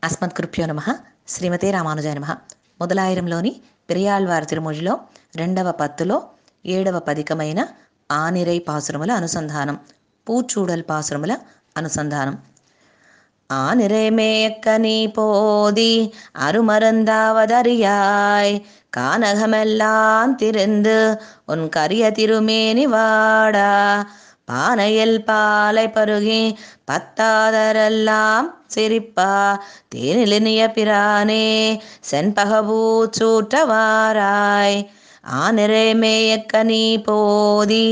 అస్మత్కృభ్యో నమ శ్రీమతే రామానుజాయ నమ మొదలాయిరంలోని పెరియాళ్వారి తిరుమొழிలో రెండవ పత్తులో ఏడవ పదికమైన ఆనిరై పాసురముల అనుసంధానం పూచూడల్ పాసురముల అనుసంధానం ஆனிரை மேயக்க நீ போதி அருமருந்தாவதறியாய் கானகமெல்லாம் திருந்து உன் கரிய திருமேனி வாடா பானையில் பாலை பருகி பத்தாதரெல்லாம் சிரிப்பா தேனிலினிய பிரானே செண்பகபூ சூட்டவாராய் ஆனிரை மேயக்க நீ போதி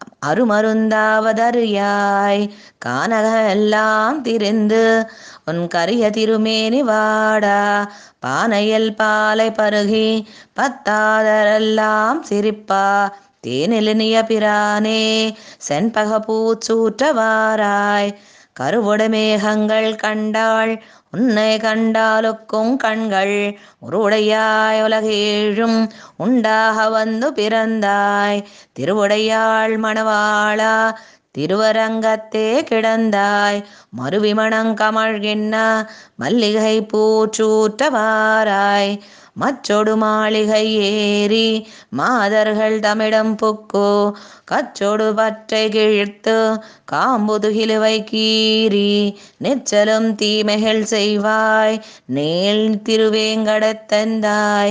அருமருந்தாவதறியாய் கானக எல்லாம் திரிந்து உன் கரிய திருமேனி வாடா பானையில் பாலை பருகி பத்தாதரெல்லாம் சிரிப்பா தேனிலினிய பிரானே செண்பக பூச்சூற்றவாராய் கருவுட மேகங்கள் கண்டாள் உன்னை கண்டாலுக்கும் கண்கள் உருடையாய் உலகேழும் உண்டாக வந்து பிறந்தாய் திருவுடையாள் மணவாளா திருவரங்கத்தே கிடந்தாய் மறுவிமணங்கமழ்கின்ன மல்லிகை பூச்சூற்றவாராய் மற்றொடு மாளிகை ஏறி மாதர்கள் தமிடம் புக்கு கச்சொடு பற்றை கிழித்து காம்புதுகிலுவை கீறி நெச்சலும் தீமைகள் செய்வாய் நேல் திருவேங்கடத்தந்தாய்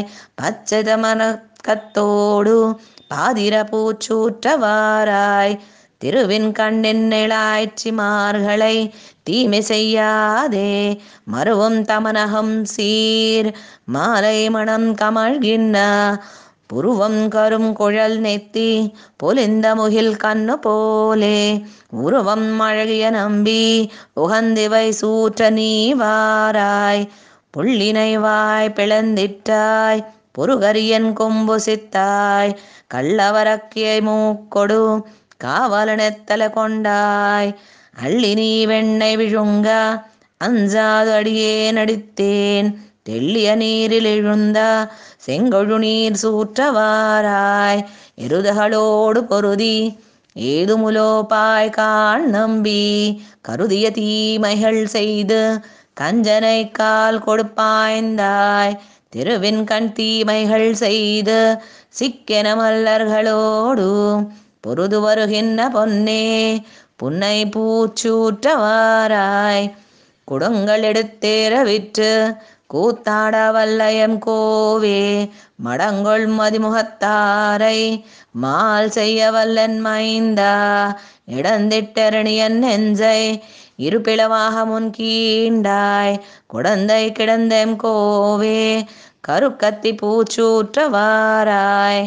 பச்சதமனக்கத்தோடு பாதிர பூச்சூற்றவாராய் திருவின் கண்ணின் நிழாய்ச்சிமார்களை தீமை செய்யாதே மறுவும் தமனகம் சீர் மாலை மணம் கமழ்கின்ன புருவம் கரும் குழல் நெத்தி பொலிந்த முகில் கண்ணு போலே உருவம் அழகிய நம்பி உகந்திவை சூற்ற நீ வாராய் புள்ளினை வாய் பிளந்திட்டாய் பொறுகரியன் கொம்பு சித்தாய் கள்ளவரக்கியை மூக்கொடு காவலனெத்தல கொண்டாய் அள்ளி நீ வெண்ணை விழுங்க அஞ்சாது அடியே நடித்தேன் தெள்ளிய நீரில் எழுந்த செங்கொழு நீர் சூற்றவாராய் எருதகளோடு பொருதி ஏதுமுலோபாய் காண் நம்பி கருதிய தீமைகள் செய்து கஞ்சனை கால் கொடுப்பாய்ந்தாய் திருவின் கண் தீமைகள் செய்து சிக்கென மல்லர்களோடு பொருது வருகின்ற பொன்னே புன்னை பூச்சூற்றவாராய் குடங்கள் எடுத்தேற விற்று கூத்தாட வல்லயம் கோவே மடங்கொள் மதிமுகத்தாரை மால் செய்ய வல்லன் மைந்தா இடந்திட்டரணியன் நெஞ்சை இருப்பிளவாக முன் கீண்டாய் குடந்தை கிடந்தெம் கோவே கருக்கத்தி பூச்சூற்றவாராய்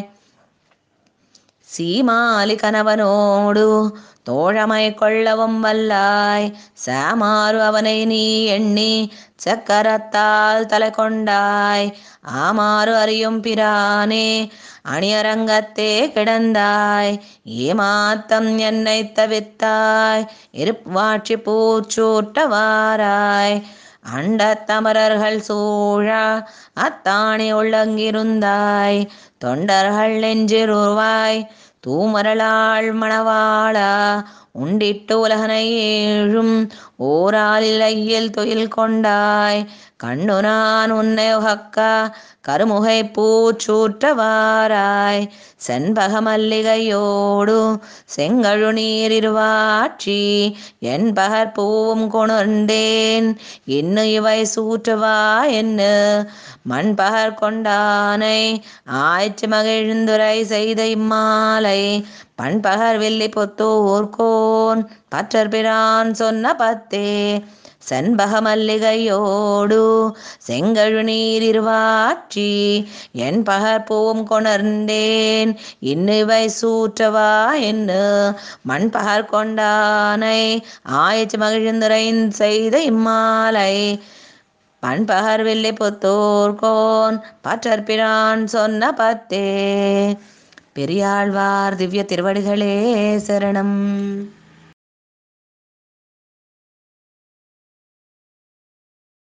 சீமாலி கணவனோடு தோழமை கொள்ளவும் வல்லாய் சாமாறு அவனை நீ எண்ணி சக்கரத்தால் தலை கொண்டாய் ஆமாறு அறியும் பிரானே அணியரங்கத்தே கிடந்தாய் ஏமாத்தம் என்னை தவித்தாய் இருவாட்சி பூச்சூட்டவாராய் அண்டத்தமரர்கள் சூழ அத்தாணி உள்ளங்கிருந்தாய் தொண்டர்கள் நெஞ்சிருவாய் தூமரளாள் மணவாளா உண்டிட்டு உலகனை ஏழும் ஓராலில் ஐயில் தொழில் கொண்டாய் கண்ணு நான் உன்னை உகக்க கருமுகை பூச்சூற்றவாராய் செண்பக மல்லிகையோடு செங்கழு நீரிருவாட்சி என் பகர் பூவும் கொணர்ந்தேன் இன்னு இவை சூற்றுவா என்ன மண் பகர் கொண்டானை ஆய்ச்சி மகிழ்ந்துரை செய்த இம்மாலை பண்பகர் வெள்ளி பொத்தூர்கோன் பற்றற்பிரான் சொன்ன பத்தே செண்பக மல்லிகையோடு செங்கழு நீரிருவாட்சி என் பகர் பூவும் கொணர்ந்தேன் இன்னிவை சூற்றவா என்று மண் பகர் கொண்டானை ஆயிச்சு மகிழ்ந்துரை செய்த இம்மாலை பண்பகர் வெள்ளி புத்தூர்கோன் பற்றற்பிரான் சொன்ன பத்தே பெரியாழ்வார் திவ்ய திருவடிகளே சரணம்